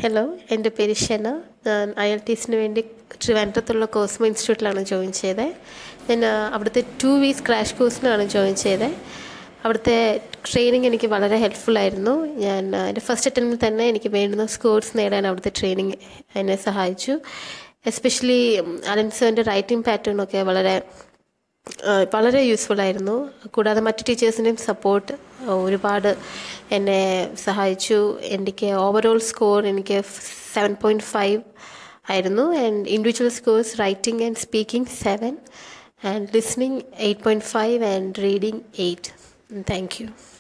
hello എൻ്റെ പേര് ഷെന ഞാൻ ഐ എൽ ടി എസിന് വേണ്ടി ട്രിവാൻഡ്രത്തുള്ള കോസ്മോ ഇൻസ്റ്റിറ്റ്യൂട്ടിലാണ് ജോയിൻ ചെയ്തത് ഞാൻ അവിടുത്തെ ടു വീക്സ് ക്രാഷ് കോഴ്സിനാണ് ജോയിൻ ചെയ്തത് അവിടുത്തെ ട്രെയിനിങ് എനിക്ക് വളരെ ഹെൽപ്ഫുൾ ആയിരുന്നു ഞാൻ എൻ്റെ ഫസ്റ്റ് അറ്റംപ്റ്റിൽ തന്നെ എനിക്ക് വേണ്ടുന്ന സ്കോർസ് നേടാൻ അവിടുത്തെ ട്രെയിനിങ് എന്നെ സഹായിച്ചു എസ്പെഷ്യലി അലൻസോൻ്റെ റൈറ്റിംഗ് പാറ്റേണൊക്കെ വളരെ വളരെ യൂസ്ഫുൾ ആയിരുന്നു കൂടാതെ മറ്റു ടീച്ചേഴ്സിൻ്റെയും സപ്പോർട്ട് ഒരുപാട് എന്നെ സഹായിച്ചു എനിക്ക് ഓവറോൾ സ്കോർ എനിക്ക് സെവൻ പോയിൻറ്റ് ഫൈവ് ആയിരുന്നു and individual scores writing and speaking seven and listening eight point five and reading eight thank U